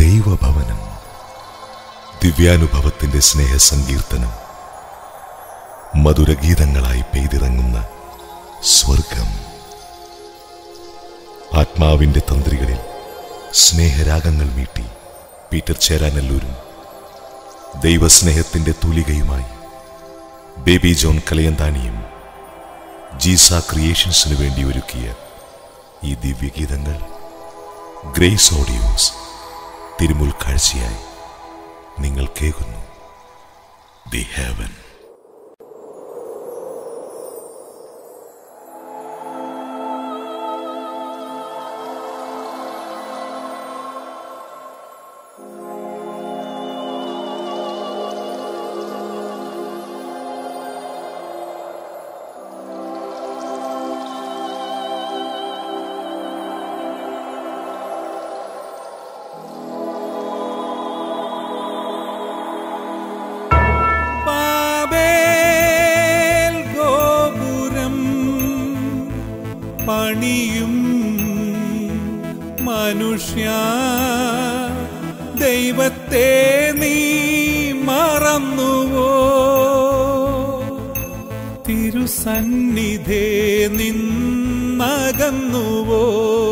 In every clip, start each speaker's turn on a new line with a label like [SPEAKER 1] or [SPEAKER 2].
[SPEAKER 1] ദൈവഭവനം ദിവ്യാനുഭവത്തിന്റെ സ്നേഹസങ്കീർത്തനം മധുരഗീതങ്ങളായി പെയ്തിറങ്ങുന്ന സ്വർഗം ആത്മാവിന്റെ തന്ത്രികളിൽ സ്നേഹരാഗങ്ങൾ മീട്ടി പീറ്റർ ചേരാനല്ലൂരും ദൈവസ്നേഹത്തിന്റെ തൂലികയുമായി ബേബി ജോൺ കലയന്താനിയും ജീസ ക്രിയേഷൻസിനു വേണ്ടി ഒരുക്കിയ ഈ ദിവ്യഗീതങ്ങൾ ഗ്രേസ് ഓഡിയോസ് തിരുമുൽ കാഴ്ചയായി നിങ്ങൾ കേൾക്കുന്നു ദി ഹെവൻ
[SPEAKER 2] ബാബേൽ ഗോപുരം പണിയും മനുഷ്യ ദൈവത്തെ നീ മറന്നുവോ തിരുസന്നിധേ നിന്നകന്നുവോ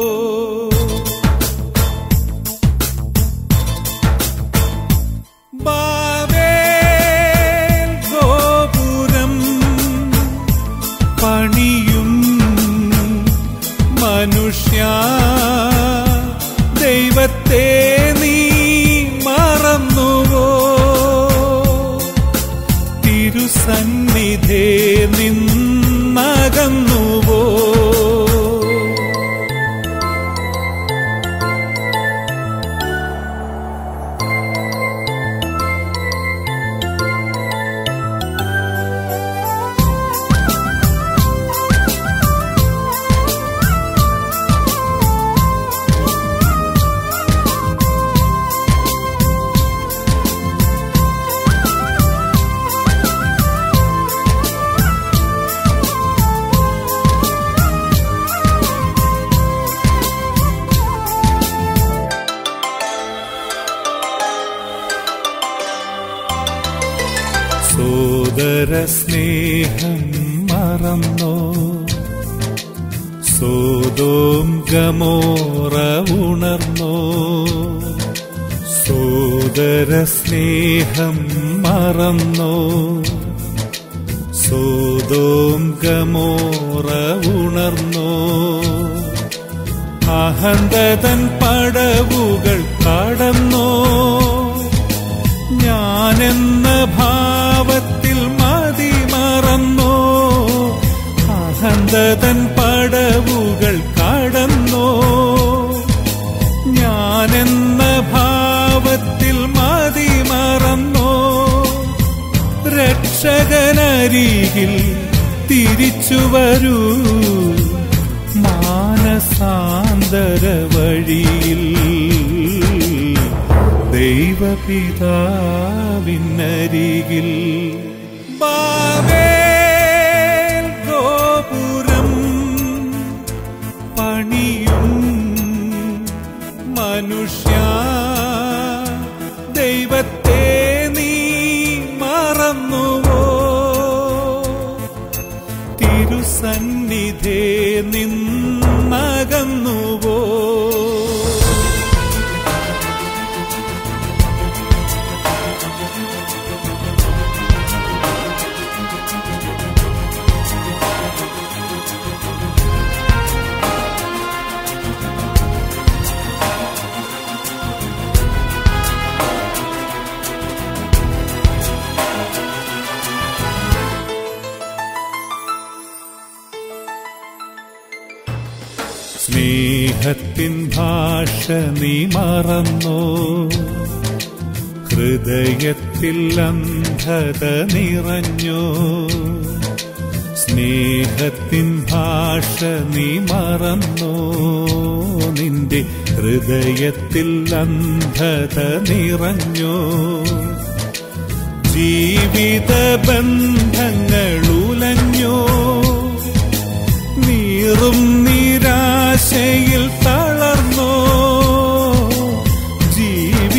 [SPEAKER 2] ബാബേൽ ഗോപുരം പണിയും മനുഷ്യ ദൈവത്തെ നീ മറന്നുവോ തിരുസന്നിധേ നിന്നകന്നുവോ സോദര സ്നേഹം മറന്നോ സോതോം ഗമോറ ഉണർന്നോ സോദര സ്നേഹം മറന്നോ സോതോം ഗമോറ ഉണർന്നോ അഹന്തതൻ പടവുകൾ കടന്നോ ഞാനെന്ന ഭാവത്തിൽ മതി മറന്നോ അഹന്തതൻ പടവുകൾ കടന്നോ ഞാനെന്ന ഭാവത്തിൽ മതി മറന്നോ രക്ഷകനരികിൽ തിരിച്ചു വരൂ മാനസാന്തര വഴിയിൽ ദൈവപിതാവിനരികിൽ ബാബേൽ ഗോപുരം പണിയും മനുഷ്യ ദൈവത്തെ നീ മറന്നുവോ തിരുസന്നിധേ നിന്നകന്നുവോ സ്നേഹത്തിൻ ഭാഷ നീ മറന്നോ ഹൃദയത്തിൽ അന്ധത നിറഞ്ഞോ സ്നേഹത്തിൻ ഭാഷ നീ മറന്നോ നിന്റെ ഹൃദയത്തിൽ അന്ധത നിറഞ്ഞോ ജീവിത ബന്ധങ്ങൾ ഉലഞ്ഞോ നീറും നിരാശയിൽ തളർന്നോ ജീവിത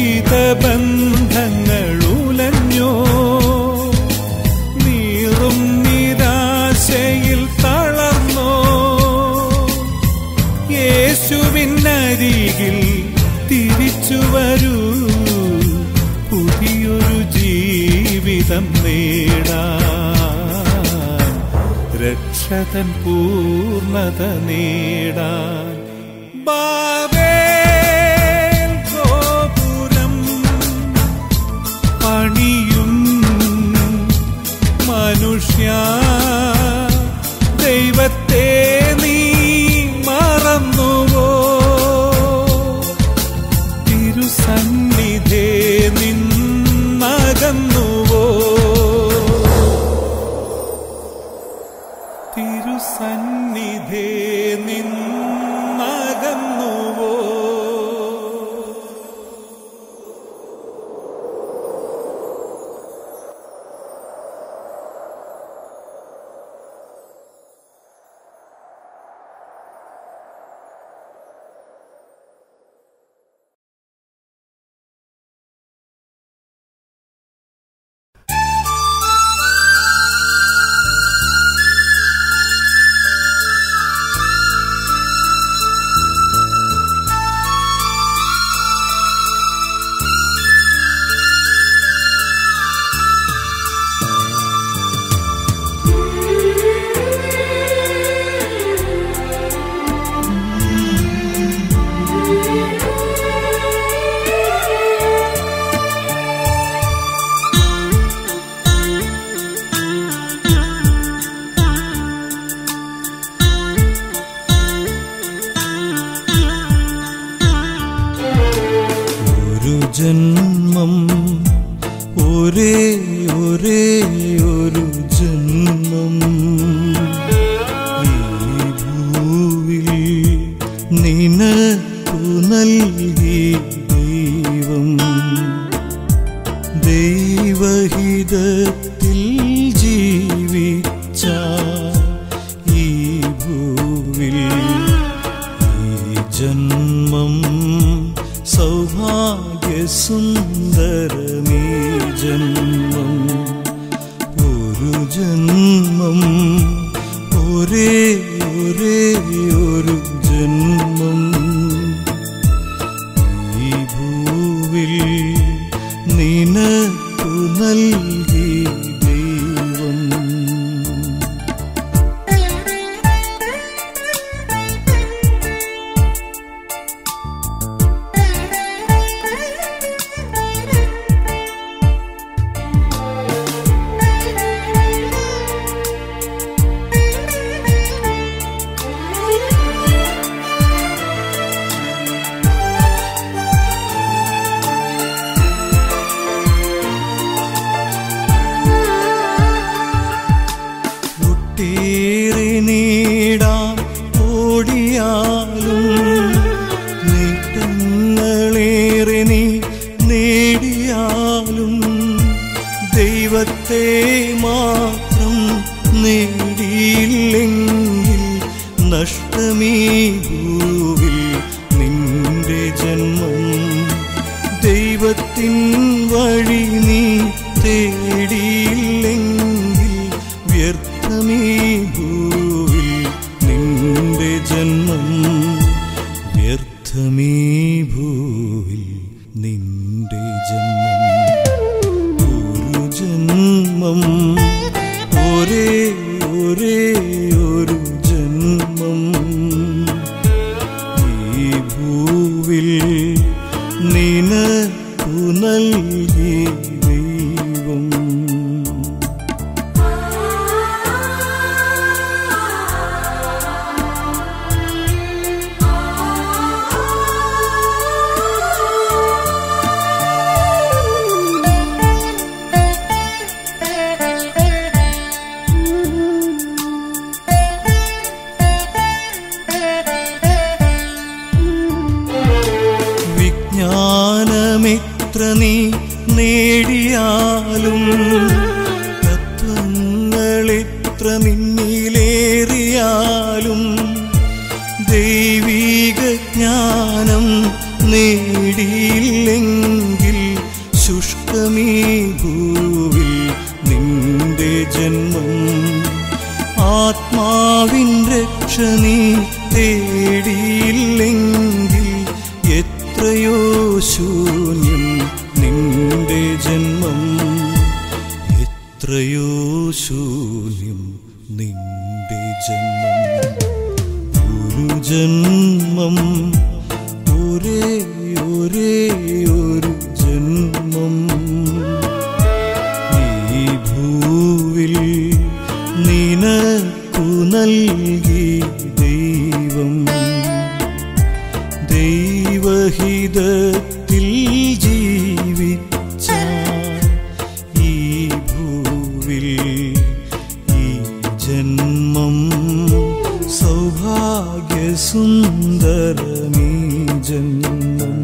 [SPEAKER 2] യേശുവിനരികിൽ തിരിച്ചു വരൂ പുതിയൊരു ജീവിതം നേടാൻ രക്ഷതൻ പൂർണ്ണത നേടാൻ ബാബേൽ ഗോപുരം പണിയും മനുഷ്യ ദൈവത്തെ നീ മറന്നുവോ തിരുസന്നിധേ നിന്നകന്നുവോ തിരുസന്നിധേ നിന്നകന്നുവോ
[SPEAKER 3] ഒരു ജന്മം ഒരേ ഒരേ ഒരു ജന്മം ഈ ഭൂവിൽ നിനക്കു നൽകി ദൈവം ദൈവഹിതത്തിൽ ജീവിച്ച ഈ ഭൂവിൽ ഈ ജന്മം സൗഭാഗ്യസുന്ദരമീ ജന്മം ഒരു ജന്മം ഒരേ ഒരേ ഒരു ജന്മം ഈ ഭൂവിൽ നിനക്കു നൽകി ദൈവം ഒട്ടേറെ നീടാം ഓടിയാലും നേട്ടങ്ങളേറെ നീ നേടിയാലും ദൈവത്തെ മാത്രം നേടിയില്ലെങ്കിൽ നഷ്ടമീ ഭൂവിൽ നിന്റെ ജന്മം ദൈവത്തിൻ വഴി നീ തേടിയില്ലെങ്കിൽ വ്യർത്ഥമീ ഭൂവിൽ നിന്റെ ജന്മം വ്യർത്ഥമീ ഭൂവിൽ നിന്റെ ജന്മം ഒരു ജന്മം ഒരേ ഒരേ ഒരു ജന്മം ഈ ഭൂവിൽ നിനക്കു നൽകി ദൈവം വിജ്ഞാനമിത്ര നീ നേടിയാലും തത്വങ്ങളിത്ര നിന്നിലേറിയാലും ദൈവീക ജ്ഞാനം നേടിയില്ലെങ്കിൽ ശുഷ്കമീ ഭൂവിൽ നിന്റെ ജന്മം ആത്മാവിൻ രക്ഷ രക്ഷ നീ തേടിയില്ലെങ്കിൽ എത്രയോ ശൂന്യം നിന്റെ ജന്മം എത്രയോ ശൂന്യം നിന്റെ ജന്മം ഒരു ജന്മം ഒരേ ഒരേ ഒരു ജന്മം ഈ ഭൂവിൽ നിനക്കു നൽകി ദൈവം ദൈവഹിതത്തിൽ ജീവിച്ച ഈ ഭൂവിൽ ഈ ജന്മം സൗഭാഗ്യസുന്ദരമീ ജന്മം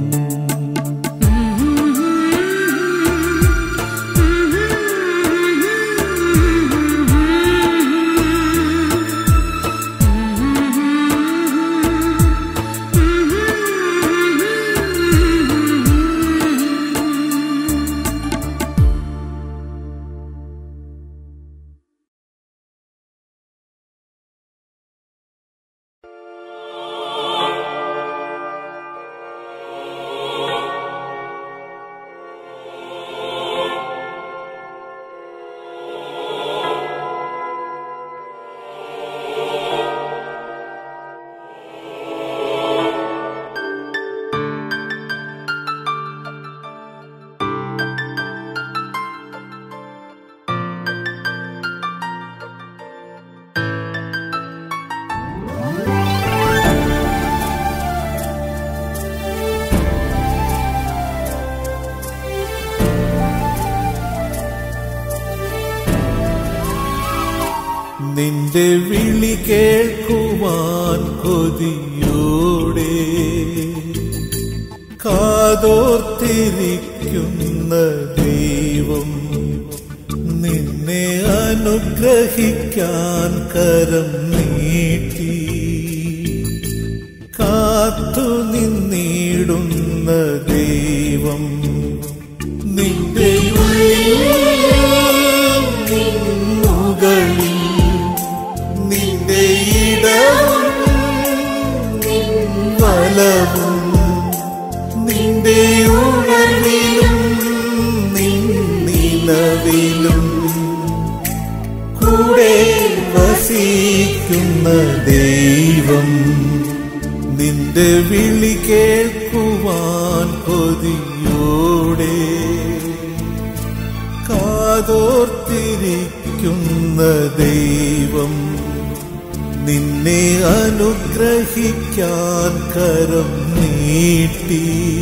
[SPEAKER 2] നിന്റെ വിളി കേൾക്കുവാൻ കൊതിയോടെ കാതോർത്തിരിക്കുന്ന ദൈവം നിന്നെ അനുഗ്രഹിക്കാൻ കരം നീട്ടി കാത്തു നിന്നിടുന്ന ദൈവം നിന്റെ ഉള്ളിൽ നിന്റെ ഇടവും നിൻ വലവും നിന്റെ ഉണർവിലും നിൻ നിലവിലും കൂടെ വസിക്കുന്ന ദൈവം നിന്റെ വിളി കേൾക്കുവാൻ കൊതിയോടെ കാതോർത്തിരിക്കുന്ന ദൈവം നിന്നെ അനുഗ്രഹിക്കാൻ കരം നീട്ടി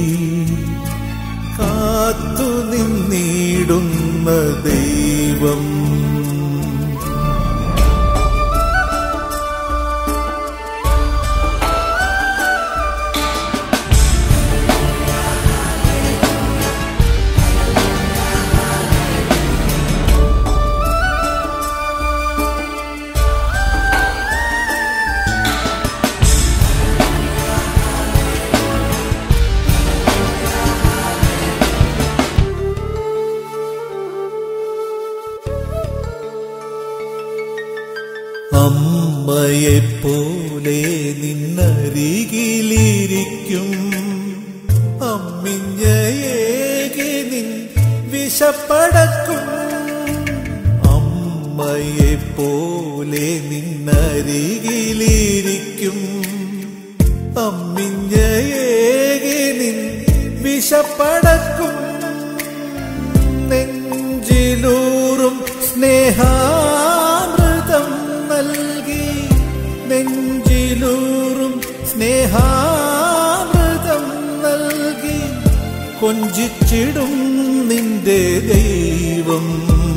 [SPEAKER 2] കാത്തു നിന്നിടുന്ന ദൈവം അമ്മയെപ്പോലെ നിന്നരികിലിരിക്കും അമ്മിഞ്ഞയേകി നിൻ വിശപ്പടക്കും അമ്മയെപ്പോലെ നിന്നരികിലിരിക്കും അമ്മിഞ്ഞയേകി നിൻ വിശപ്പടക്കും നെഞ്ചിലൂറും സ്നേഹാമൃതം നൽകി നെഞ്ചിലൂറും സ്നേഹാമൃതം നൽകി കൊഞ്ചിച്ചിടും നിന്റെ ദൈവം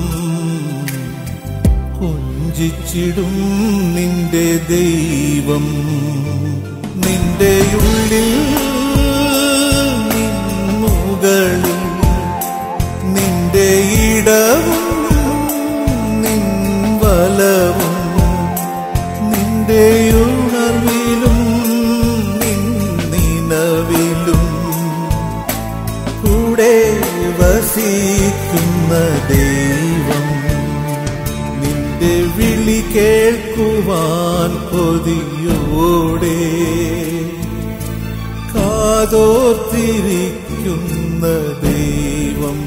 [SPEAKER 2] കൊഞ്ചിച്ചിടും നിന്റെ ദൈവം നിന്റെ ഉള്ളിൽ നിൻ മുകളിൽ നിന്റെ ഇടവും നിൻ വലവും നിന്റെ ഉണർവിലും നിൻ നിലവിലും കൂടെ വസിക്കുന്ന ദൈവം നിന്റെ വിളി കേൾക്കുവാൻ കൊതിയോ കാതോർത്തിരിക്കുന്ന ദൈവം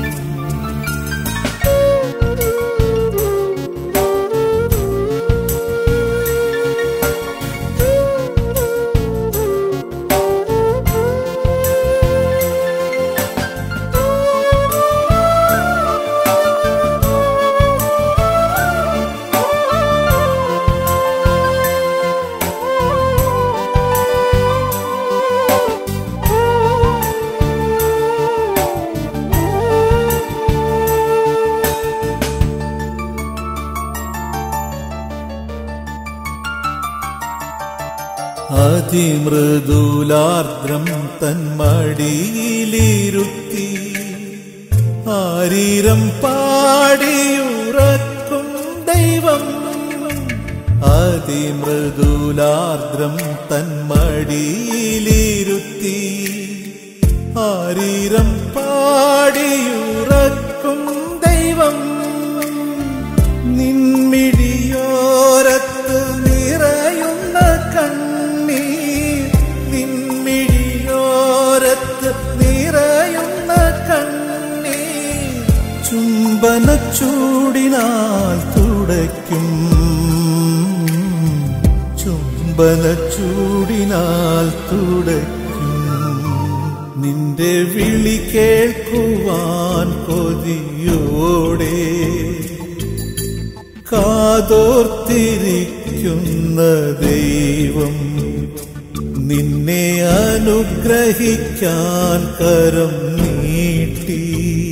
[SPEAKER 2] അതിമൃദുലാർദ്രം തന്മടിയിലിരുത്തി ആരീരം പാടിയുറക്കും ദൈവം അതിമൃദുലാർദ്രം തന്മടിയിലിരുത്തി ആരീരം പാടിയുറക്കും ദൈവം നിൻമിഴിയോരത്ത് നിറയുന്ന കണ്ണീർ നിൻമിഴിയോരത്ത് നിറയുന്ന കണ്ണീർ ചുംബന ചൂടിനാൽ തുടയ്ക്കും ചുംബന ചൂടിനാൽ തുടയ്ക്കും നിന്റെ വിളി കേൾക്കുവാൻ കൊതിയോടെ കാതോർത്തിരിക്കുന്ന ദൈവം നിന്നെ അനുഗ്രഹിക്കാൻ കരം നീട്ടി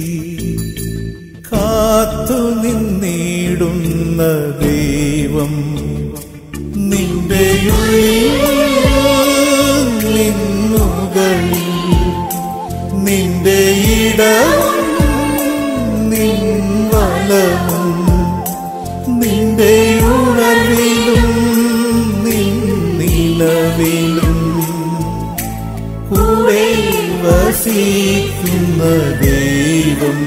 [SPEAKER 2] കാത്തു നിന്നിടുന്ന ദൈവം നിന്റെ നിന്നുകളിൽ നിന്റെ ഇടവും നിൻ വലവും നിന്റെ ഉണർവിലും നിൻ നിലവിലും കൂടെ വസിക്കുന്ന ദൈവം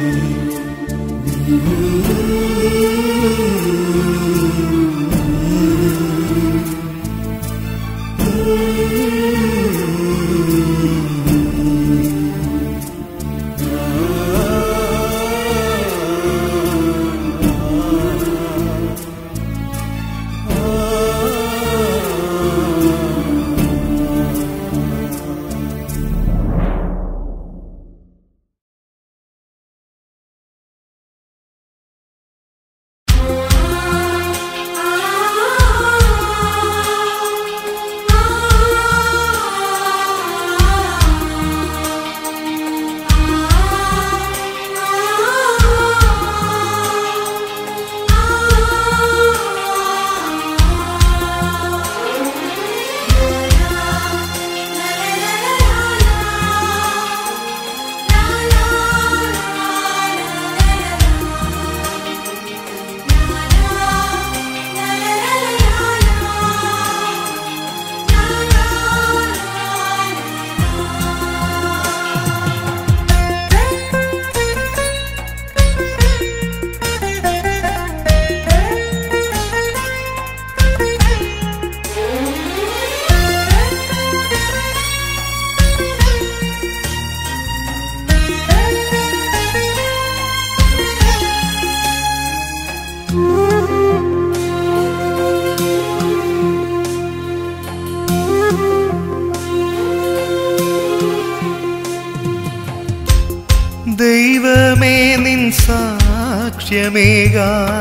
[SPEAKER 3] ദൈവമേ നിൻ സാക്ഷ്യമേക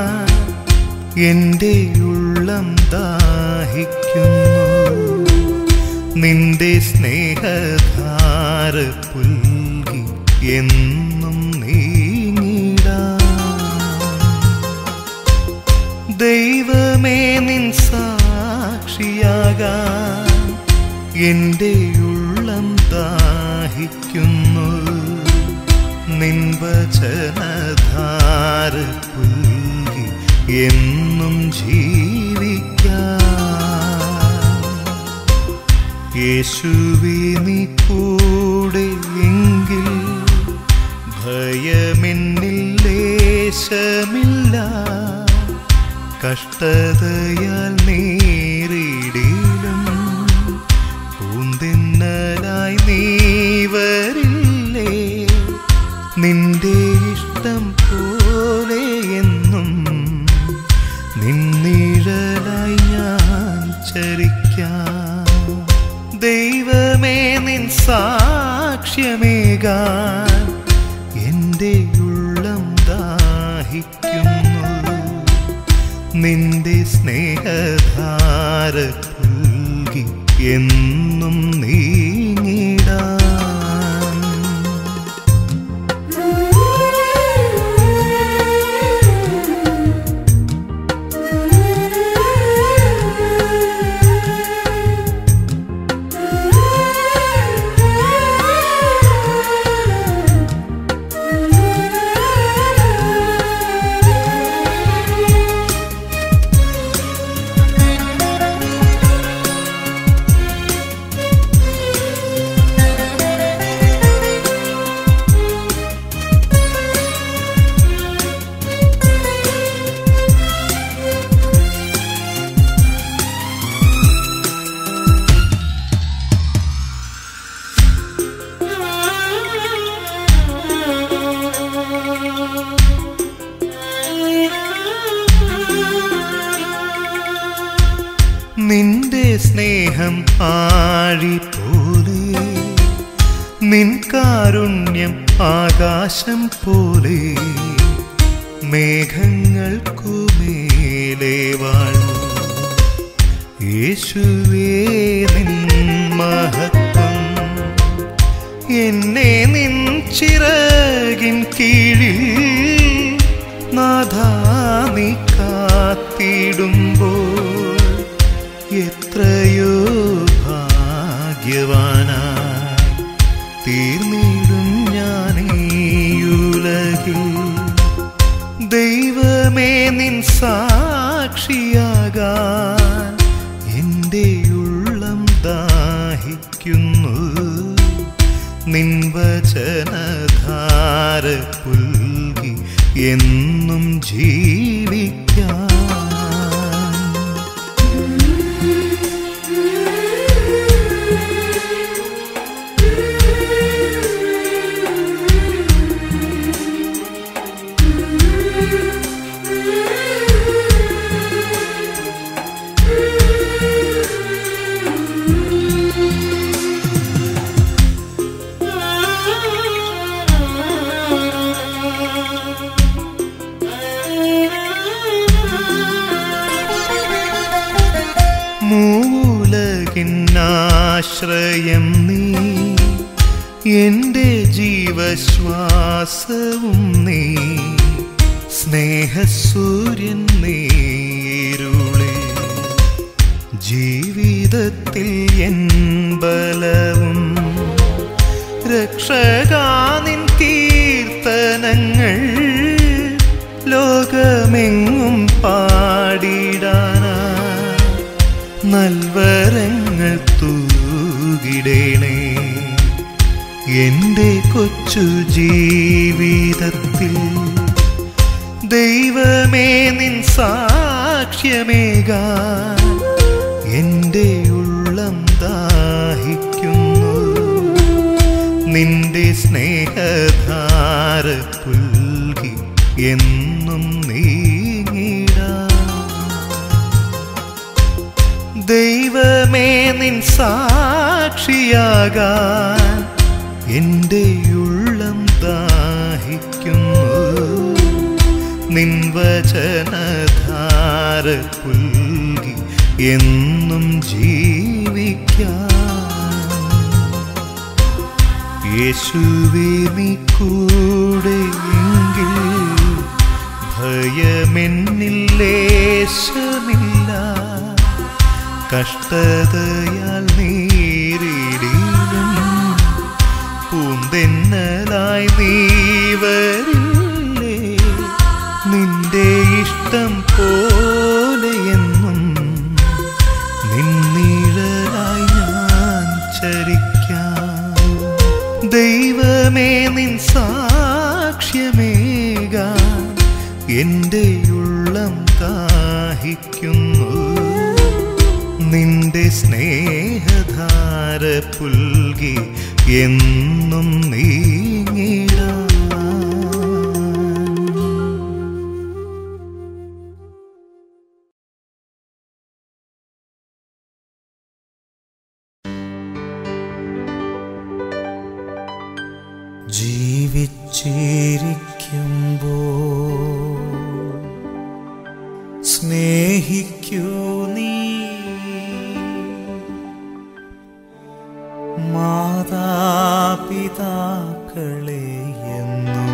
[SPEAKER 3] എൻ്റെ ഉള്ളം ദാഹിക്കുന്നു നിന്റെ സ്നേഹധാര പുൽകി എന്നും നീങ്ങിടാ ദൈവമേ നിൻ സാക്ഷിയാകാൻ എൻ്റെ ഉള്ളം ദാഹിക്കുന്നു നിൻ വചനധാര പുൽകി എന്നും ജീവിക്കാം യേശുവേ നീ കൂടെ എങ്കിൽ ഭയമെന്നിൽ ലേശമില്ല കഷ്ടതയാൽ നേരിടിലും പൂന്തിന്നലായി നീ ദൈവമേ നിൻ സാക്ഷ്യമേകാൻ എൻ്റെ ഉള്ളം ദാഹിക്കുന്നു നിന്റെ സ്നേഹധാര പുൽകി എന്നും നീങ്ങിടാൻ നിന്റെ സ്നേഹം ആഴി പോലെ നിൻ കാരുണ്യം ആകാശം പോലെ മേഘങ്ങൾക്കു മേലെ വാഴൂ യേശുവേ നിൻ മഹത്വം എന്നെ നിൻ ചിറകിൻ കീഴിൽ നാഥാ നീ കാത്തിടുമ്പോൾ എത്രയോ ഭാഗ്യവാനായി തീർന്നിടും ഞാനീയുലകിൽ ദൈവമേ നിൻ സാക്ഷിയാകാൻ എൻ്റെ ഉള്ളം ദാഹിക്കുന്നു നിൻ വചനധാര പുൽകി എന്നും ജീവിക്കാൻ മൂലകിന്നാശ്രയം നീ എൻ്റെ ജീവശ്വാസവും നീ സ്നേഹസൂര്യൻ നീരുളേ ജീവിതത്തിൽ എൻ ബലവും രക്ഷകാനിൻ കീർത്തനങ്ങൾ ലോകമെങ്ങും പാടിടാനാ നൽവരങ്ങൾ തൂകിടേണേ എൻ്റെ കൊച്ചു ജീവിതത്തിൽ ദൈവമേ നിൻ സാക്ഷ്യമേകാൻ എൻ്റെ ഉള്ളം ദാഹിക്കുന്നു നിന്റെ സ്നേഹധാര പുൽകി എന്നും നീങ്ങിടാ ദൈവമേ നിൻ സാക്ഷിയാകാൻ എൻ്റെ ഉള്ളം ദാഹിക്കുന്നു നിൻ വചനധാര പുൽകി എന്നും ജീവിക്കാൻ യേശുവേ നീ കൂടെയെങ്കിൽ ഭയമെന്നിൽ ലേശമില്ല കഷ്ടതയാൽ നേരിടിലും പൂന്തെന്നലായി നീ വരില്ലേ നിന്റെ ഇഷ്ടം പോലെയെന്നും നിന്നിഴലായി ഞാൻ ചരിക്കാം ദൈവമേ നിൻ സാക്ഷ്യമേകാൻ എൻ്റെ ഉള്ളം ദാഹിക്കുന്നു നിന്റെ സ്നേഹധാര പുൽകി എന്നും നീങ്ങിടാ ജീവിച്ചിരിക്കുമ്പോ സ്നേഹിക്കൂ നീ മാതാപിതാക്കളെ എന്നും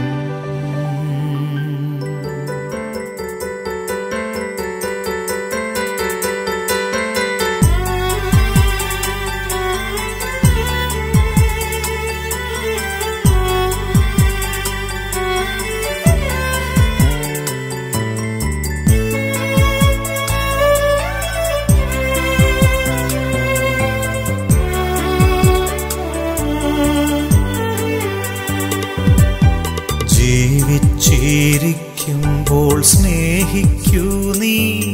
[SPEAKER 3] ജീവിച്ചിരിക്കുമ്പോൾ സ്നേഹിക്കൂ നീ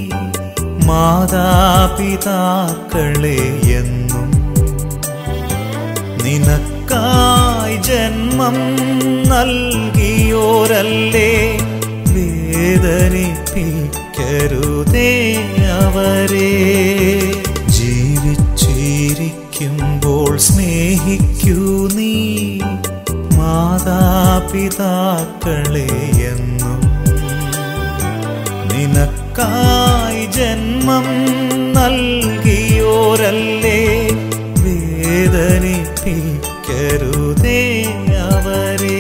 [SPEAKER 3] മാതാപിതാക്കളെ എന്നും നിനക്കായി ജന്മം നൽകിയോരല്ലേ വേദനിപ്പിക്കരുതേ അവരെ ജീവിച്ചിരിക്കുമ്പോൾ സ്നേഹിക്കൂ നീ മാതാപിതാക്കളെ എന്നും നിനക്കായി ജന്മം നൽകിയോരല്ലേ വേദനിപ്പിക്കരുതേ അവരെ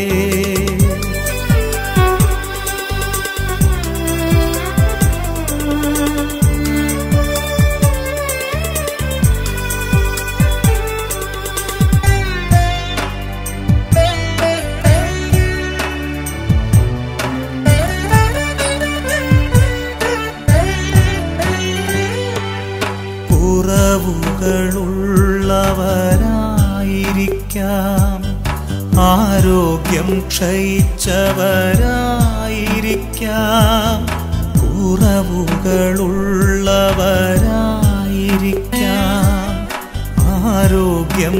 [SPEAKER 3] കുറവുകളുള്ളവരായിരിക്കാം ആരോഗ്യം ക്ഷയിച്ചവരായിരിക്കാം കുറവുകളുള്ളവരായിരിക്കാം ആരോഗ്യം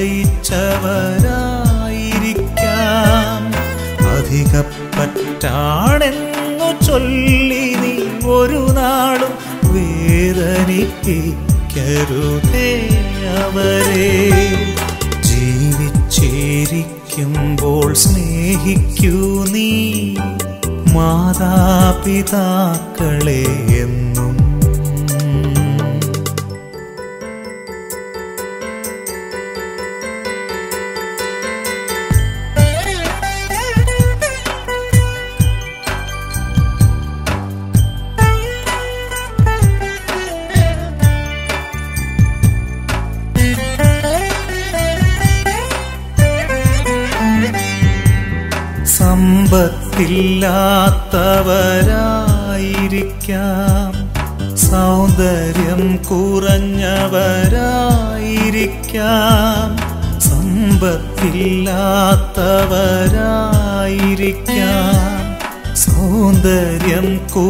[SPEAKER 3] ക്ഷയിച്ചവരായിരിക്കാം അധികപ്പറ്റാണെന്നു ചൊല്ലി നീ ഒരു നാളും വേദനിപ്പിക്കരുതേ അവരെ ജീവിച്ചിരിക്കുമ്പോൾ സ്നേഹിക്കൂ നീ മാതാപിതാക്കളെ എന്നും സമ്പത്തില്ലാത്തവരായിരിക്കാം സൗന്ദര്യം കുറഞ്ഞവരായിരിക്കാം സമ്പത്തില്ലാത്തവരായിരിക്കാം സൗന്ദര്യം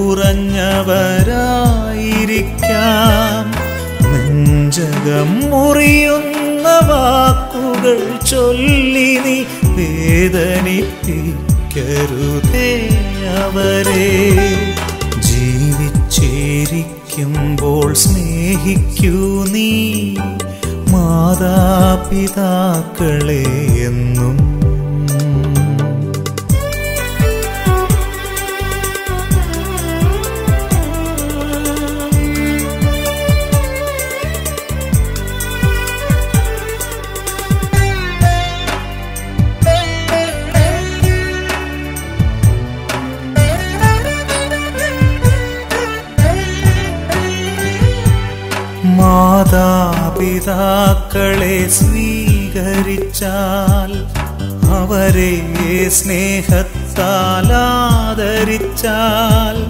[SPEAKER 3] കുറഞ്ഞവരായിരിക്കാം നെഞ്ചകം മുറിയുന്ന വാക്കുകൾ ചൊല്ലി നീ വേദനിപ്പിക്കരുതേ അവരെ ജീവിച്ചിരിക്കുമ്പോൾ സ്നേഹിക്കൂ നീ മാതാപിതാക്കളെ എന്നും മാതാപിതാക്കളെ സ്വീകരിച്ചാൽ അവരെ സ്നേഹത്താൽ ആദരിച്ചാൽ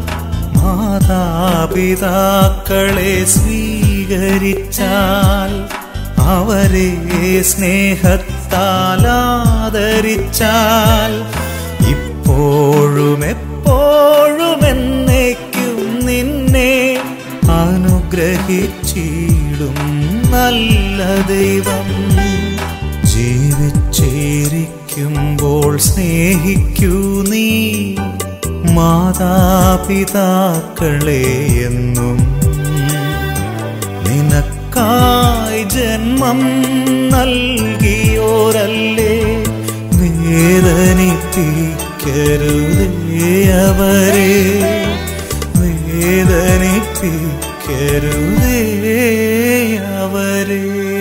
[SPEAKER 3] മാതാപിതാക്കളെ സ്വീകരിച്ചാൽ അവരെ സ്നേഹത്താൽ ആദരിച്ചാൽ ഇപ്പോഴും എപ്പോഴും എന്നേക്കും നിന്നെ അനുഗ്രഹിച്ചിടും നല്ല ദൈവം ജീവിച്ചിരിക്കുമ്പോൾ സ്നേഹിക്കൂ നീ മാതാപിതാക്കളെ എന്നും നിനക്കായി ജന്മം നൽകിയോരല്ലേ വേദനിപ്പിക്കരുതേ അവരെ വേദനിപ്പിക്കരുതേ അവരെ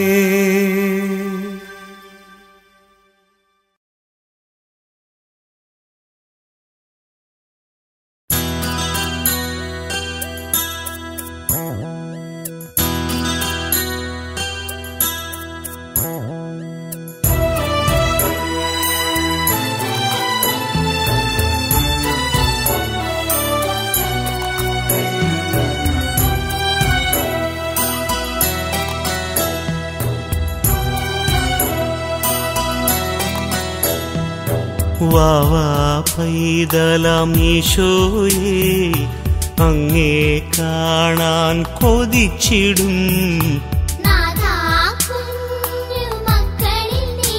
[SPEAKER 3] വാവാ പൈതലാം ഈശോയെ അങ്ങേ കാണാൻ കൊതിച്ചിടും
[SPEAKER 4] നാഥാ കുഞ്ഞുമക്കളിൽ നീ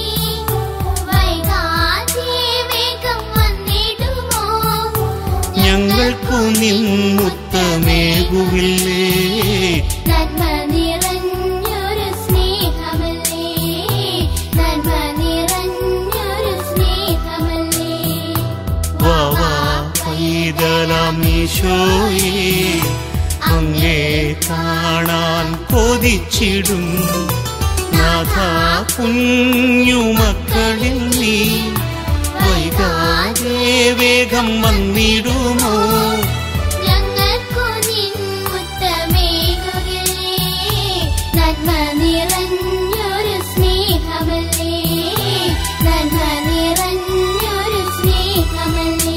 [SPEAKER 4] വൈകാതെ വേഗം വന്നിടുമോ
[SPEAKER 3] ഞങ്ങൾക്കു നിൻമുത്തമേകുവില്ലേ
[SPEAKER 4] നന്മ നിറഞ്ഞൊരു സ്നേഹമല്ലേ നന്മ നിറഞ്ഞൊരു സ്നേഹമല്ലേ
[SPEAKER 3] വാവാ പൈതലാം ഈശോയെ അങ്ങേ കാണാൻ കൊതിച്ചിടും നാഥാ കുഞ്ഞുമക്കളിൽ നീ വൈകാതെ വേഗം വന്നിടുമോ
[SPEAKER 4] ഞങ്ങൾക്കു നിൻ മുത്തമേകുകിലേ നന്മ നിറഞ്ഞൊരു സ്നേഹമല്ലേ നന്മ നിറഞ്ഞൊരു സ്നേഹമല്ലേ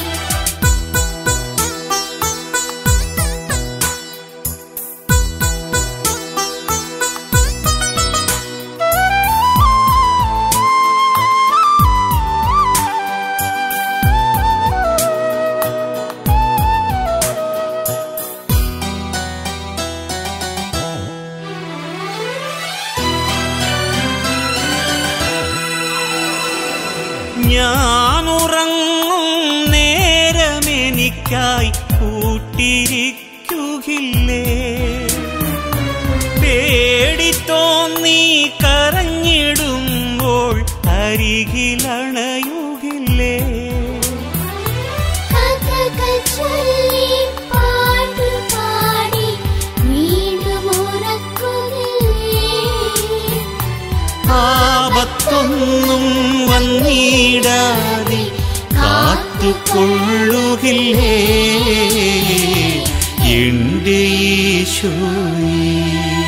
[SPEAKER 3] ഞാൻ ഉറങ്ങും നേരമെനിക്കായി കൂട്ടിരിക്കുകില്ലേ പേടി തോന്നി കരഞ്ഞിടുമ്പോൾ അരികിലണയുകില്ലേ
[SPEAKER 4] കഥകൾ ചൊല്ലി പാട്ടുപാടി വീണ്ടും ഉറക്കുന്നില്ലേ
[SPEAKER 3] ആപത്തൊന്നും വന്നിടാതെ കാത്തുകൊള്ളുകില്ലേ എന്റെ ഈശോയേ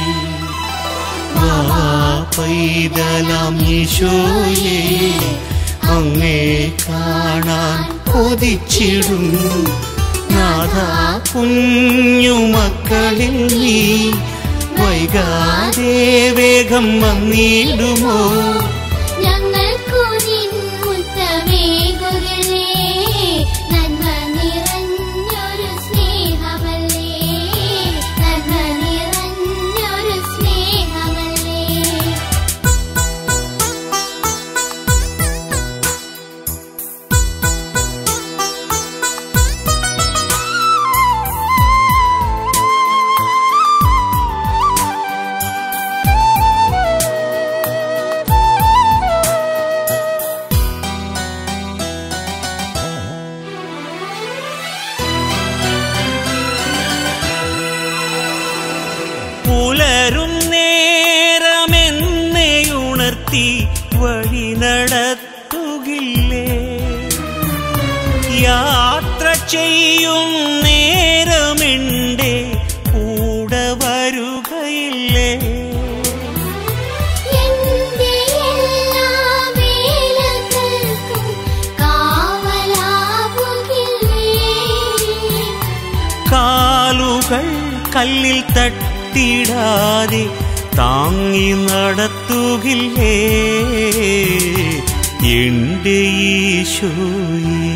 [SPEAKER 3] വാ പൈതലാം ഈശോയെ അങ്ങേ കാണാൻ കൊതിച്ചിടും നാഥാ കുഞ്ഞുമക്കളിൽ നീ വൈകാതെ വേഗം വന്നിടുമോ
[SPEAKER 4] ഞങ്ങൾക്കു നിൻ മുത്തമേകുകിലേ നന്മ നിറഞ്ഞൊരു സ്നേഹമല്ലേ നന്മ നിറഞ്ഞൊരു സ്നേഹമല്ലേ
[SPEAKER 3] പുലരും നേരമെന്നെ ഉണർത്തി വഴി നടത്തുകില്ലേ യാത്ര ചെയ്യും നേരമെന്റെ കൂടെ വരുകയില്ലേ
[SPEAKER 4] എന്റെ എല്ലാ വേലകൾക്കും കാവലാകുകില്ലേ
[SPEAKER 3] കാലുകൾ കല്ലിൽ തട്ടിടാതെ താങ്ങി നടത്തുകില്ലേ എന്റെ ഈശോയേ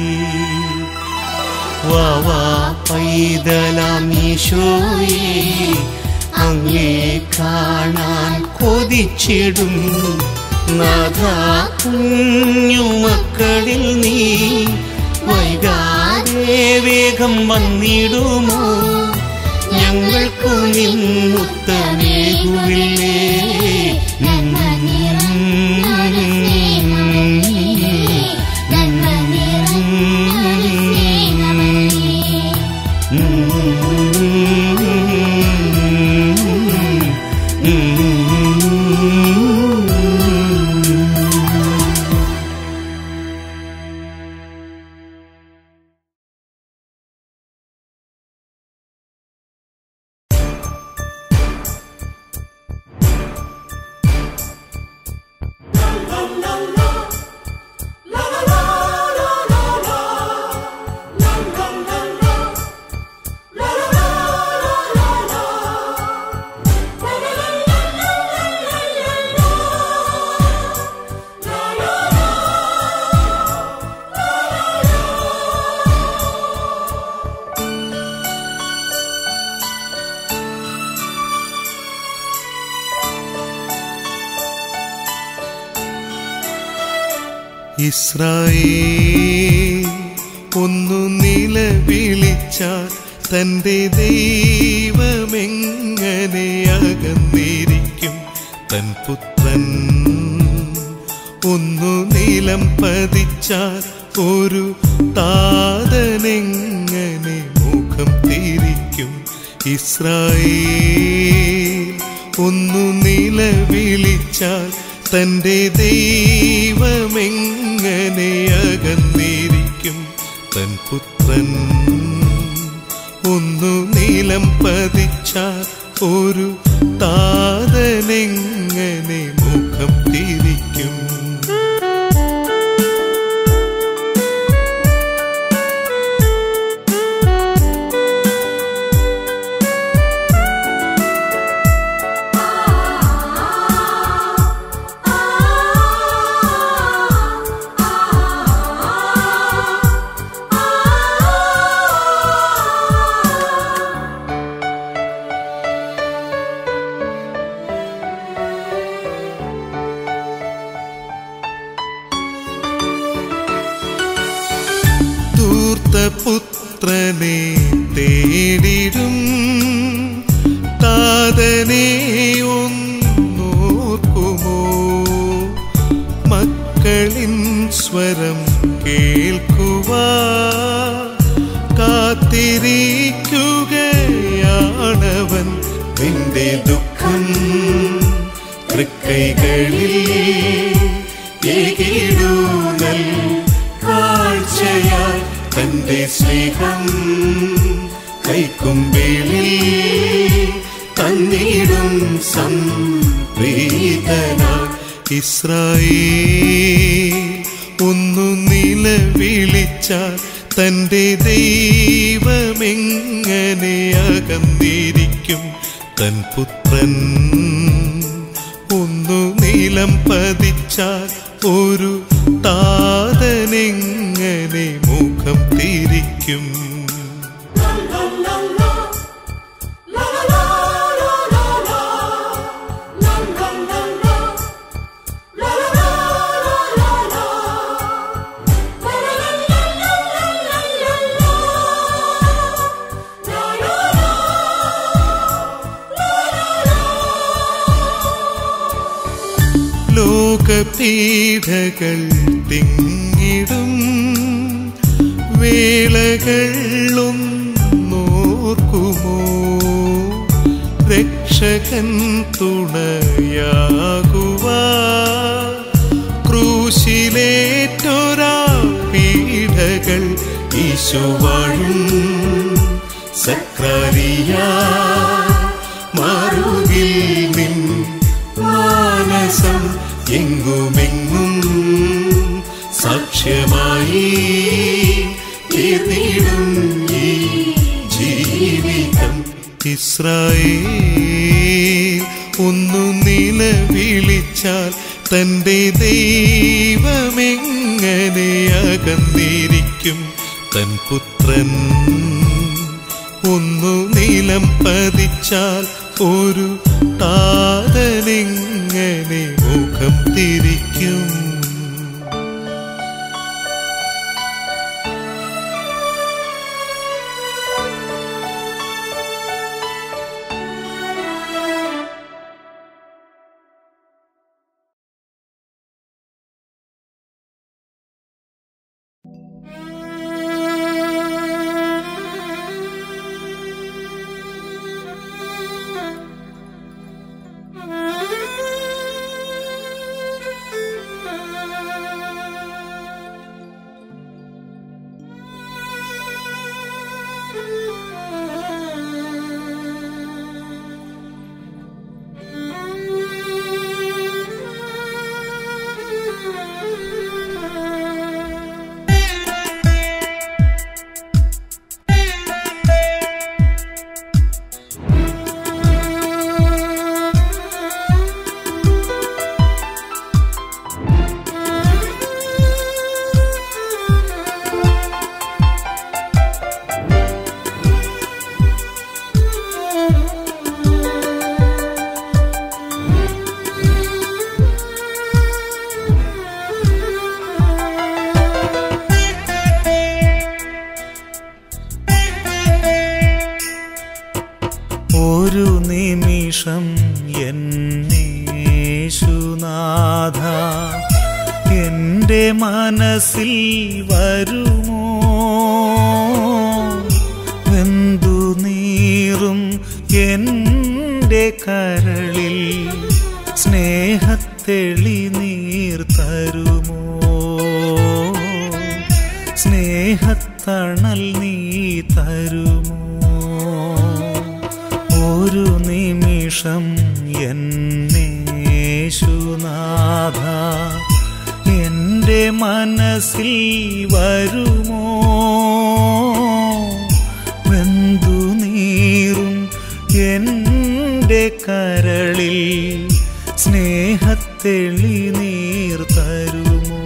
[SPEAKER 3] വാ വാ പൈതലാം ഈശോയേ അങ്ങേ കാണാൻ കൊതിച്ചിടും നാഥാ കുഞ്ഞുമക്കളിൽ നീ വൈകാതെ വേഗം വന്നിടുമോ ഞങ്ങൾക്കു നിന്നുത്തമേകുവില്ലേ
[SPEAKER 2] ഇസ്രായേൽ ഒന്നു നിലവിളിച്ചാൽ തൻ്റെ ദൈവമെങ്ങനെ അകന്നിരിക്കും തൻ പുത്രൻ ഒന്നു നിലം പതിച്ചാൽ ഒരു താതനെങ്ങനെ മുഖം തിരിക്കും ഇസ്രായേൽ ഒന്നു നിലവിളിച്ചാൽ തൻ്റെ ദൈവമെങ്ങനെ അകന്നിരിക്കും തൻ പുത്രൻ ഒന്നു നിലം പതിച്ചാൽ ഒരു താതനെങ്ങനെ മുഖം തിരിക്കും ധൂർത്തപുത്രനെ തേടിടും താതനെ ഒന്നോർക്കുമോ മക്കളിൻ സ്വരം കേൾക്കുവാ കാത്തിരിക്കുകയാണവൻ നിന്റെ ദുഃഖം തൃക്കൈകളിൽ ഏകിടൂനൽ കാഴ്ചയായി തന്റെ സ്നേഹം കൈക്കുമ്പിളിൽ തന്നിടും സംപ്രീതനായി ഇസ്രായേൽ ഒന്നു നിലവിളിച്ചാൽ തന്റെ ദൈവമെങ്ങനെ അകന്നിരിക്കും തൻ പുത്രൻ ഒന്നു നീലം പതിച്ചാൽ ഒരു താതനെങ്ങനെ മുഖം തിരിക്കും ലോകപീഠകൾ തിങ്ങിടും വേളകളും നോർക്കുമോ രക്ഷകൻ തുണയാകുവാ ക്രൂശിലേറ്റൊരാ പീഠകൾ ഈശോവാഴും സക്രാരിയാ മാറുകിൽ നിൻ മാനസം എങ്ങുമെങ്ങും സാക്ഷ്യമായി തീർന്നിടും ഈ ജീവിതം ഇസ്രായേൽ ഒന്നു നിലവിളിച്ചാൽ തന്റെ ദൈവമെങ്ങനെ അകന്നിരിക്കും തൻ പുത്രൻ ഒന്നു നിലം പതിച്ചാൽ ഒരു താതനെങ്ങനെ മുഖം തിരിക്കും
[SPEAKER 4] Thank you.
[SPEAKER 3] യേശുനാഥ എൻ്റെ മനസ്സിൽ വരുമോ വെന്തു നീറും എൻ്റെ കരളിൽ സ്നേഹത്തെളി നീർ തരുമോ സ്നേഹത്തണൽ നീ തരുമോ ഒരു നിമിഷം എന്നേശുനാഥ എൻ്റെ മനസ്സിൽ വരുമോ വെന്തു നീറും എൻ്റെ കരളിൽ സ്നേഹത്തെളി നീർ തരുമോ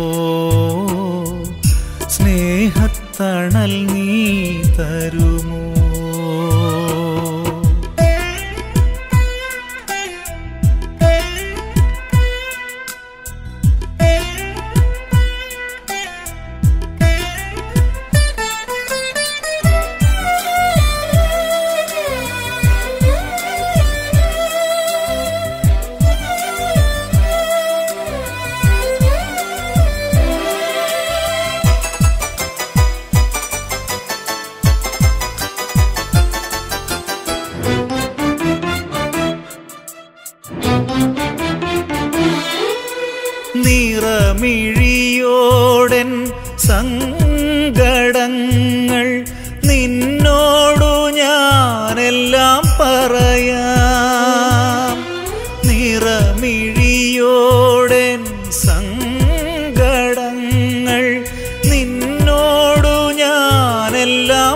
[SPEAKER 3] സ്നേഹത്തണൽ നീ തരുമോ നിറമിഴിയോടൻ സങ്കടങ്ങൾ നിന്നോടു ഞാനെല്ലാം പറയാം നിറമിഴിയോടൻ സങ്കടങ്ങൾ നിന്നോടു ഞാനെല്ലാം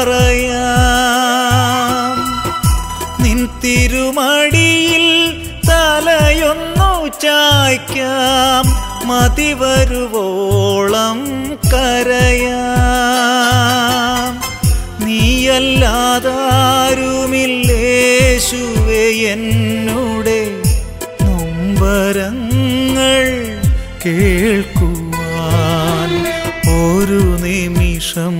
[SPEAKER 3] പറയാം നിൻ തിരുമടിയിൽ തലയൊന്നു ചായ്ക്കാം മതി വരുവോളം കരയാം നീയല്ലാതാരുമില്ലേശുവെ എന്നുടെ നൊമ്പരങ്ങൾ കേൾക്കുവാൻ ഒരു നിമിഷം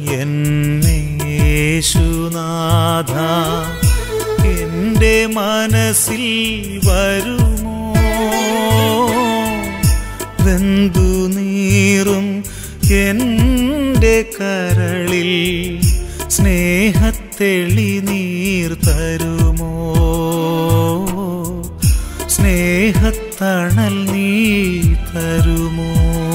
[SPEAKER 3] എന്നേശുനാഥ എൻ്റെ മനസ്സിൽ വരുമോ വെന്തു നീറും എൻ്റെ കരളിൽ സ്നേഹത്തെളി നീർ തരുമോ സ്നേഹത്തണൽ നീ തരുമോ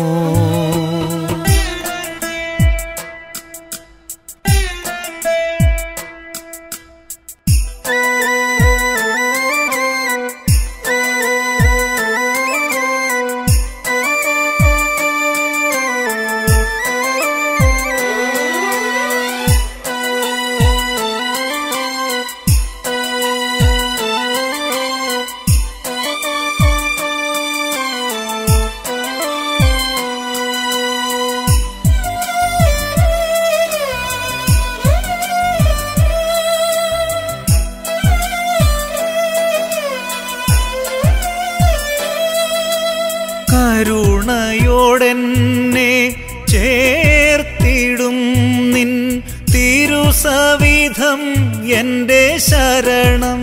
[SPEAKER 3] കരുണയോടെന്നെ ചേർത്തിടും നിൻ തിരുസവിധം എൻ്റെ ശരണം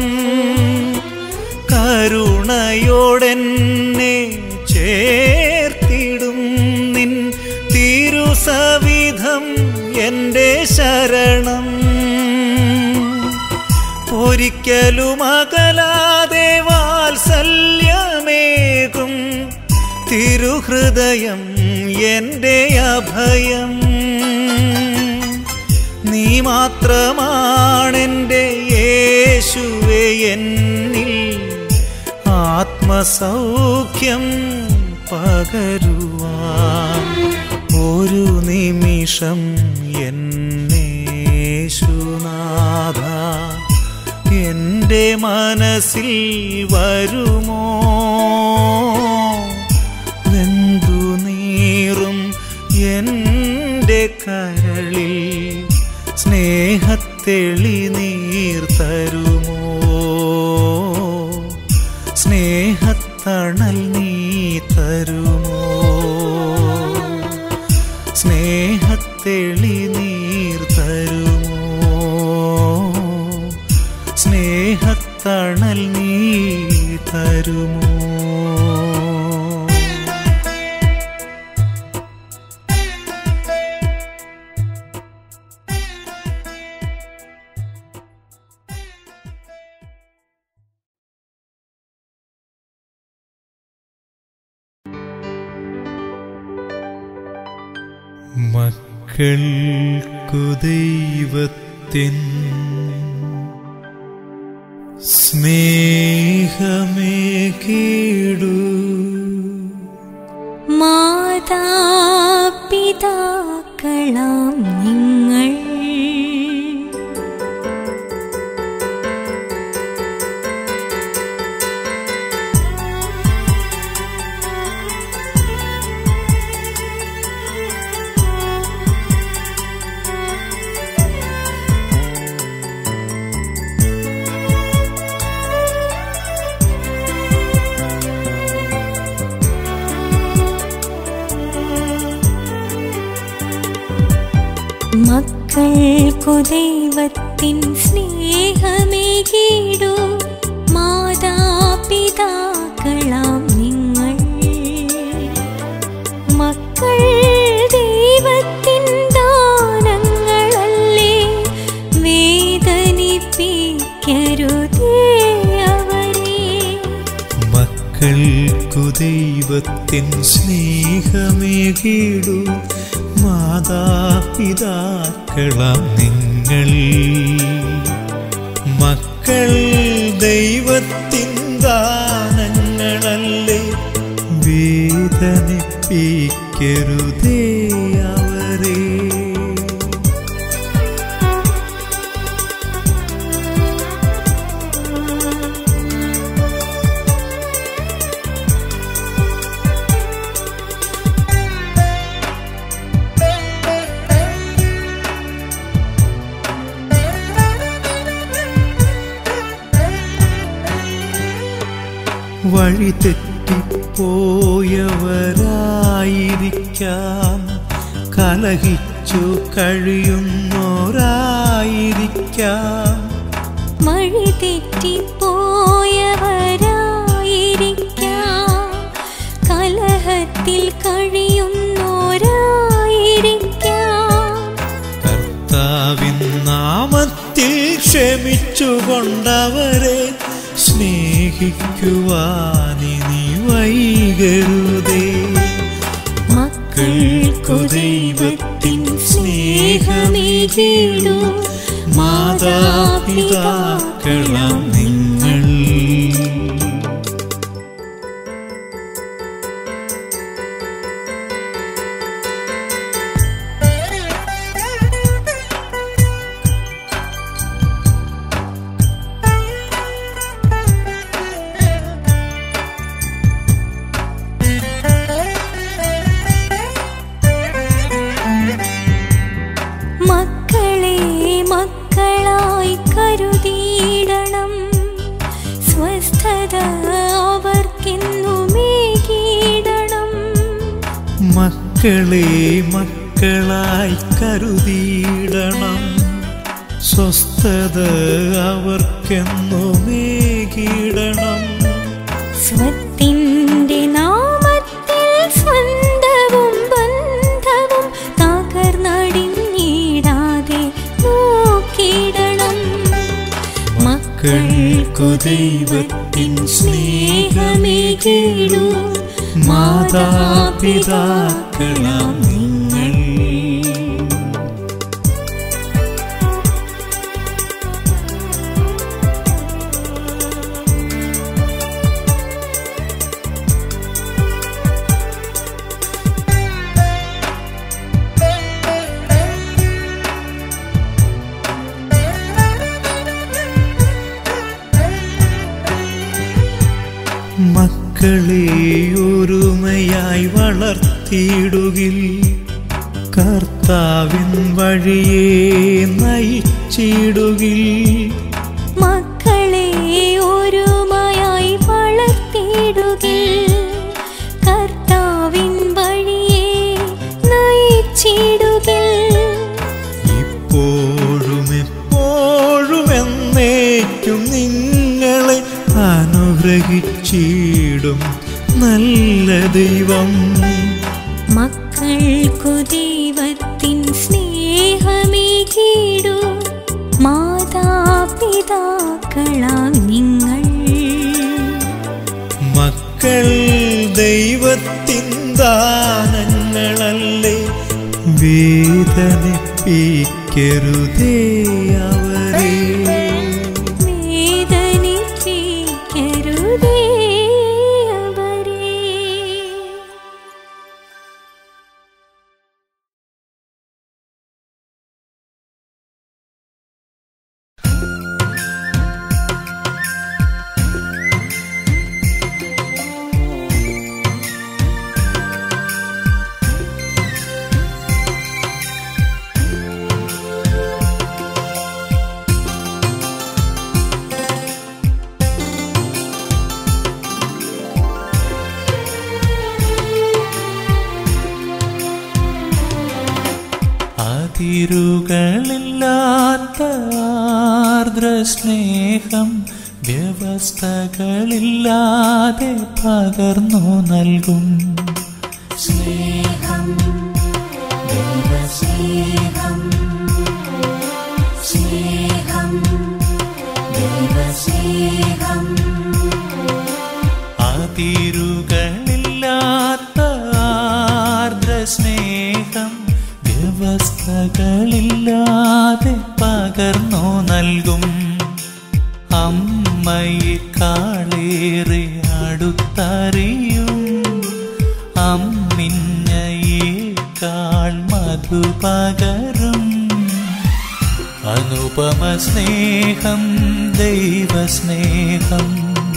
[SPEAKER 3] കരുണയോടെന്നെ ചേർത്തിടും നിൻ തിരുസവിധം എൻ്റെ ശരണം ഒരിക്കലും അകലാതെ വാത്സല്യമേകും തിരുഹൃദയം എൻ്റെ അഭയം നീ മാത്രമാണെൻ്റെ യേശുവെ എന്നിൽ ആത്മസൗഖ്യം പകരുവാൻ ഒരു നിമിഷം എന്നേശുനാഥ എൻ്റെ മനസ്സിൽ വരുമോ വെന്തു നീറും എൻ്റെ കരളിൽ സ്നേഹത്തെളി നീർ തരുമോ സ്നേഹത്തണൽ നീ തരുമോ സ്നേഹത്തെളി നീർ തരുമോ സ്നേഹത്തണൽ നീ തരുമോ
[SPEAKER 2] മക്കൾക്കു ദൈവത്തിൻ സ്നേഹമേ കീടു
[SPEAKER 5] മാതാപിതാക്കളാം നിങ്ങൾ മക്കൾക്കു ദൈവത്തിൻ സ്നേഹമേകീടു മാതാപിതാക്കളാം നിങ്ങൾ മക്കൾ ദൈവത്തിൻ ദാനങ്ങളല്ലേ വേദനിപ്പിക്കരുതേ അവരെ
[SPEAKER 2] മക്കൾക്കു ദൈവത്തിൻ സ്നേഹമേകീടു മാതാപിതാക്കളാം നിങ്ങൾ മക്കൾ ദൈവത്തിൻ ദാനങ്ങളല്ലേ വേദനിപ്പിക്കരുതേ അവരെ വഴി തെറ്റിപ്പോയവരായിരിക്കാം കലഹിച്ചു കഴിയുന്നോരായിരിക്കാം
[SPEAKER 5] വഴി തെറ്റിപ്പോയവരായിരിക്കാം കലഹത്തിൽ കഴിയുന്നോരായിരിക്കാം
[SPEAKER 2] കർത്താവിൻ നാമത്തിൽ ക്ഷമിച്ചുകൊണ്ടവരെ സ്നേഹിക്കുവാനിനി വൈകരുതേ
[SPEAKER 5] മക്കൾക്കു ദൈവത്തിൻ സ്നേഹമേകീടു
[SPEAKER 2] മാതാപിതാക്കളാം നിങ്ങൾ
[SPEAKER 5] മക്കളെ മക്കളായി കരുതിയിടണം സ്വസ്ഥത അവർക്കെന്നുമേകിടണം
[SPEAKER 2] മക്കളെ മക്കളായി കരുതിയിടണം സ്വസ്ഥത അവർക്കെന്നുമേകിടണം
[SPEAKER 5] സ്വത്തിൻ്റെ നാമത്തിൽ സ്വന്തവും ബന്ധവും തകർന്നടിഞ്ഞിടാതെ നോക്കിയിടണം മക്കൾക്കു ദൈവത്തിൻ സ്നേഹമേകീടു മാതാപിതാക്കളാം നിങ്ങൾ
[SPEAKER 2] മക്കളെ ഒരുമയായി വളർത്തിയിടുകിൽ കർത്താവിൻ വഴിയെ നയിച്ചിടുകിൽ
[SPEAKER 5] മക്കളെ ഒരുമയായി വളർത്തിയിടുകിൽ കർത്താവിൻ വഴിയെ നയിച്ചിടുകിൽ
[SPEAKER 2] ഇപ്പോഴും എപ്പോഴും എന്നേക്കും നിങ്ങളെ അനുഗ്രഹിച്ചിടും നല്ല ദൈവം
[SPEAKER 5] മക്കൾക്കു ദൈവത്തിൻ സ്നേഹമേകീടു മാതാപിതാക്കളാം നിങ്ങൾ
[SPEAKER 2] മക്കൾ ദൈവത്തിൻ ദാനങ്ങളല്ലേ വേദനിപ്പിക്കരുതേ അവരെ
[SPEAKER 5] വേദനിപ്പിക്കരുതേ അവരെ
[SPEAKER 3] അതിരുകളില്ലാത്ത ആർദ്ര സ്നേഹം വ്യവസ്ഥകളില്ലാതെ പകർന്നു നൽകും സ്നേഹം ദൈവസ്നേഹം സ്നേഹം ദൈവസ്നേഹം അതിരുകളില്ലാത്ത ആർദ്ര സ്നേഹം വ്യവസ്ഥകളില്ലാതെ പകർന്നു നൽകും അമ്മയെക്കാളേറെ അടുത്തറിയും അമ്മിഞ്ഞയേക്കാൾ മധു പകരും അനുപമ സ്നേഹം ദൈവസ്നേഹം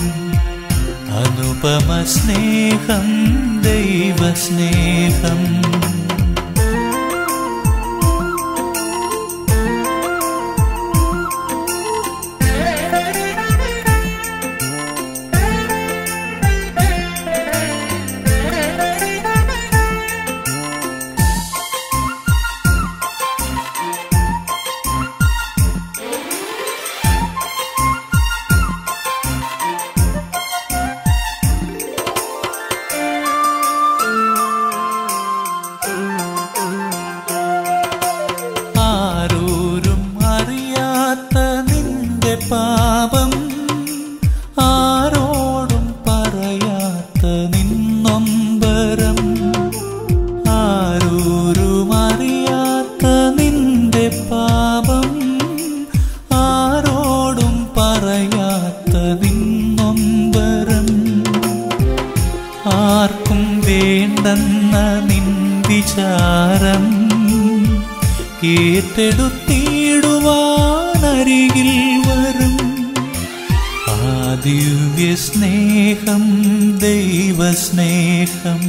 [SPEAKER 3] അനുപമ സ്നേഹം ദൈവസ്നേഹം ആരോരും അറിയാത്ത നിന്റെ പാപം ആരോടും പറയാത്ത നിന്നൊമ്പരം ആരോരും അറിയാത്ത നിന്റെ പാപം ആരോടും പറയാത്ത നിന്നൊമ്പരം ആർക്കും വേണ്ടെന്ന നിൻ വിചാരം ഏറ്റെടുത്തിടുവാനരികിൽ വരും ആ ദിവ്യ സ്നേഹം ദൈവസ്നേഹം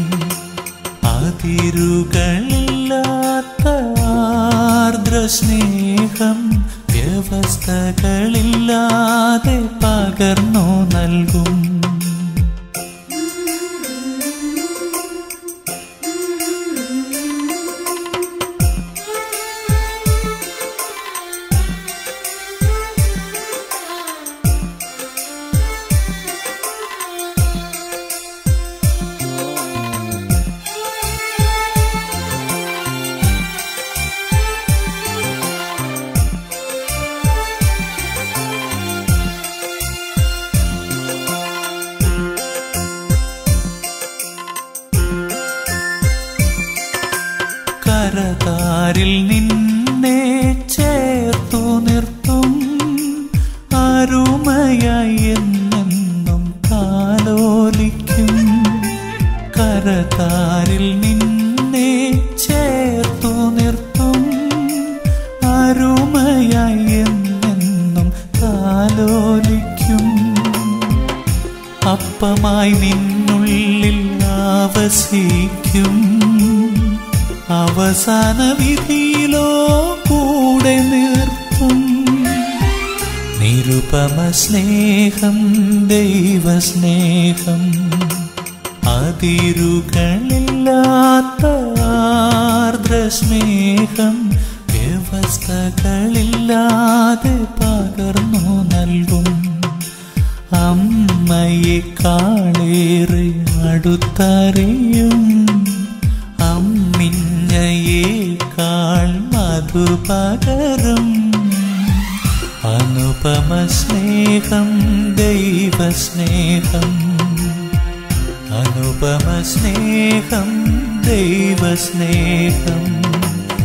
[SPEAKER 3] അതിരുകളില്ലാത്ത ആർദ്ര സ്നേഹം വ്യവസ്ഥകളില്ലാതെ പകർന്നു നൽകും കരതാരിൽ നിന്നെ ചേർത്തു നിർത്തും അരുമയായി എന്നെന്നും കാലോലിക്കും കരതാരിൽ നിന്നെ ചേർത്തു നിർത്തും അരുമയായി എന്നെന്നും കാലോലിക്കും അപ്പമായി നിന്നുള്ളിൽ ആവസിക്കും അവസാന വിധിയിലോ കൂടെ നിർത്തും നിരുപമ സ്നേഹം ദൈവസ്നേഹം അതിരുകളില്ലാത്ത ആർദ്ര സ്നേഹം വ്യവസ്ഥകളില്ലാതെ പകർന്നു നൽകും അമ്മയെക്കാളേറെ അടുത്തറിയും അമ്മിഞ്ഞയേക്കാൾ മധു പകരും അനുപമ സ്നേഹം ദൈവസ്നേഹം അനുപമ സ്നേഹം ദൈവസ്നേഹം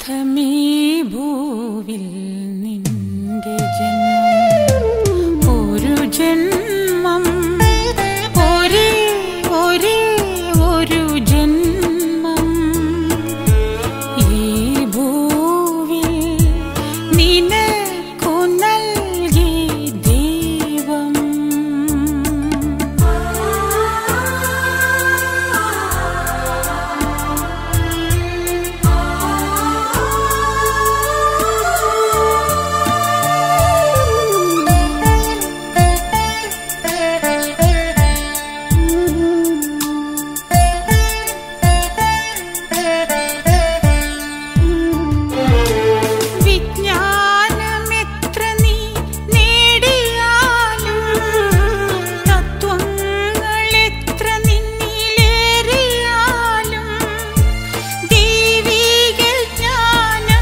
[SPEAKER 6] സുഖമീ ഭൂവിൽ നിന്റെ ജന്മം ഒരു ജന്മം ഒരേ ഒരേ ഒരു ജന്മം ഈ ഭൂവിൽ നിനക്കു നൽകി ദൈവം വിജ്ഞാനമെത്ര നീ നേടിയാലും തത്വങ്ങളെത്ര നിന്നിലേറിയാലും ദൈവിക ജ്ഞാനം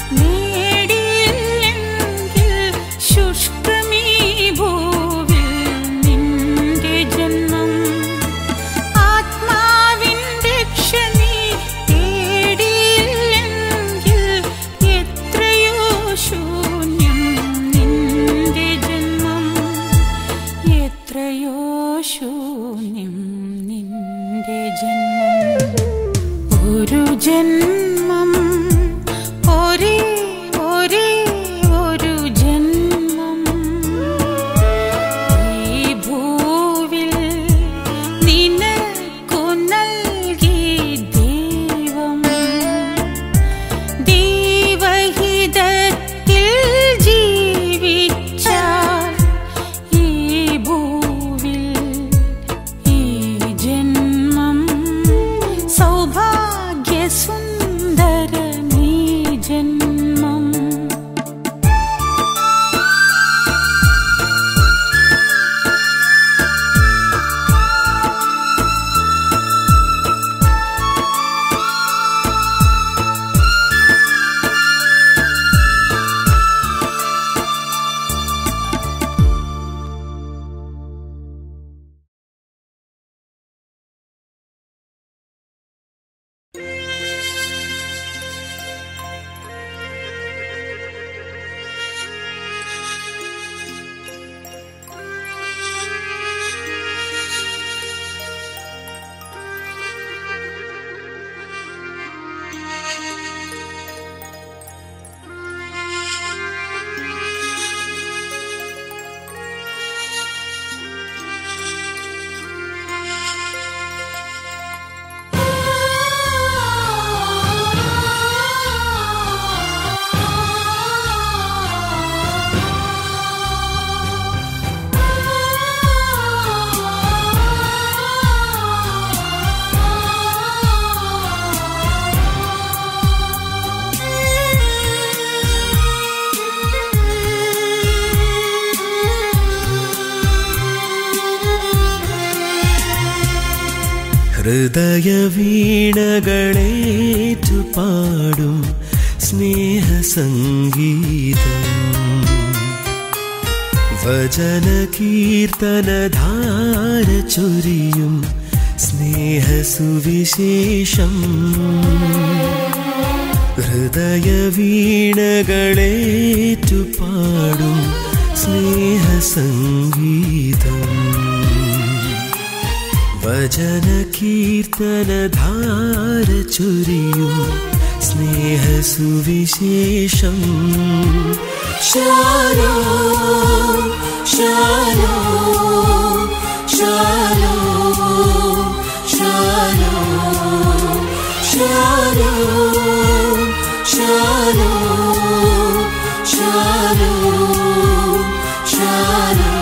[SPEAKER 6] നേടിയില്ലെങ്കിൽ ശുഷ്കമീ ഭൂവിൽ നിന്റെ ജന്മം ആത്മാവിൻ രക്ഷ നീ തേടിയില്ലെങ്കിൽ എത്രയോ ശൂന്യം നിന്റെ ജന്മം എത്രയോ ശൂന്യം നിന്റെ ജന്മം ഒരു ജന്മം ഒരേ ഒരേ ഒരു ജന്മം ഈ ഭൂവിൽ നിനക്കു നൽകി ദൈവം ദൈവഹിതത്തിൽ ജീവിച്ചാൽ ഈ ഭൂവിൽ ഈ ജന്മം സൗഭാഗ്യസുന്ദരമീ ജന്മം
[SPEAKER 2] ഹൃദയ വീണകളേറ്റു പാടും സ്നേഹസംഗീതം വചന കീർത്തനധാര ചൊരിയും സ്നേഹസുവിശേഷം ഹൃദയ വീണകളേറ്റു പാടും സ്നേഹസംഗീതം വചന കീർത്തനധാര ചൊരിയും സ്നേഹസുവിശേഷം ശാലോ ശാലോ ശാലോ ശാലോ ശാലോ ശാലോ ശാലോ ശാലോ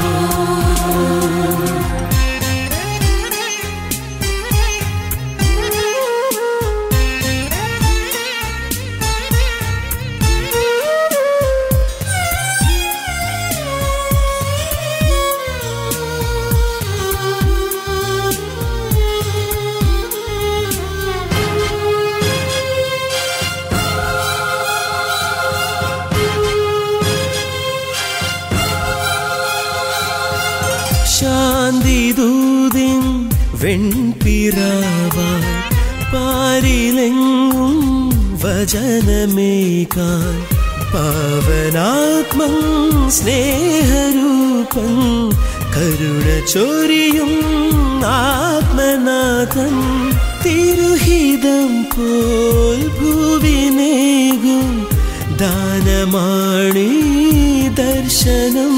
[SPEAKER 2] ശാന്തിദൂതിൻ വെൺപിറാവാൻ പാരിലെങ്ങും വചനമേകാൻ പാവനാത്മൻ സ്നേഹരൂപൻ കരുണ ചൊരിയും ആത്മനാഥൻ തിരുഹിതം പോൽ ഭൂവിനേകും ദാനമാണീ ദർശനം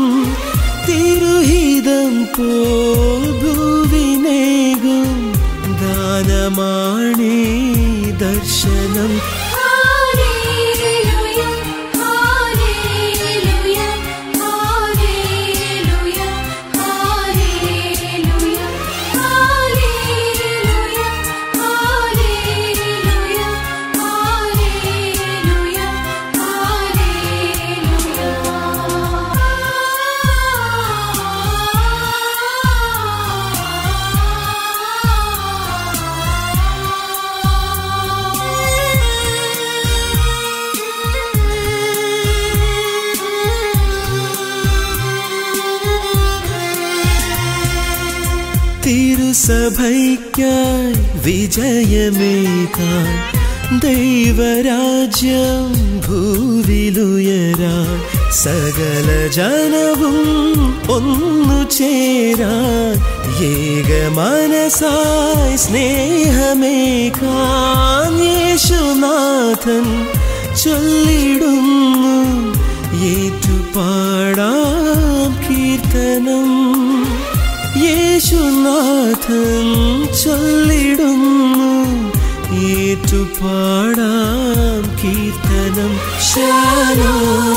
[SPEAKER 2] തിരുഹിതം പോൽ ഭൂവിനേകും ദാനമാണീ ദർശനം
[SPEAKER 4] ഹല്ലേലൂയ ഹല്ലേലൂയ ഹല്ലേലൂയ ഹല്ലേലൂയ ഹല്ലേലൂയ ഹല്ലേലൂയ ഹല്ലേലൂയ
[SPEAKER 2] തിരുസഭയ്ക്കായി വിജയമേകാൻ ദൈവരാജ്യം ഭൂവിലുയരാൻ സകല ജനവും ഒന്നു ചേരാൻ ഏക മനസായി സ്നേഹമേകാൻ യേശുനാഥൻ ചൊല്ലിടുന്നു ഏറ്റുപാടാം കീർത്തനം യേശുനാഥൻ ചൊല്ലിടുന്നു ഏറ്റുപാടാം കീർത്തനം ശാലോ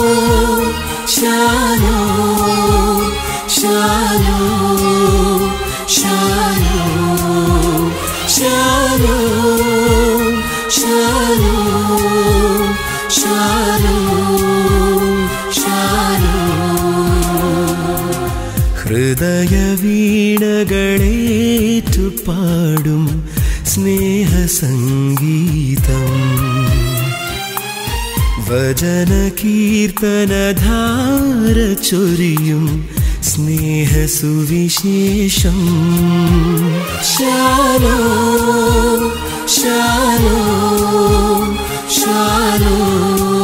[SPEAKER 2] ശാലോ ശാലോ ശാലോ ശാലോ ശാലോ ശാലോ ശാലോ ഹൃദയ വീണകളേറ്റുപാടും സ്നേഹസംഗീതം വചന കീർത്തനധാര ചൊരിയും സ്നേഹസുവിശേഷം ശാലോ ശാലോ ശാലോ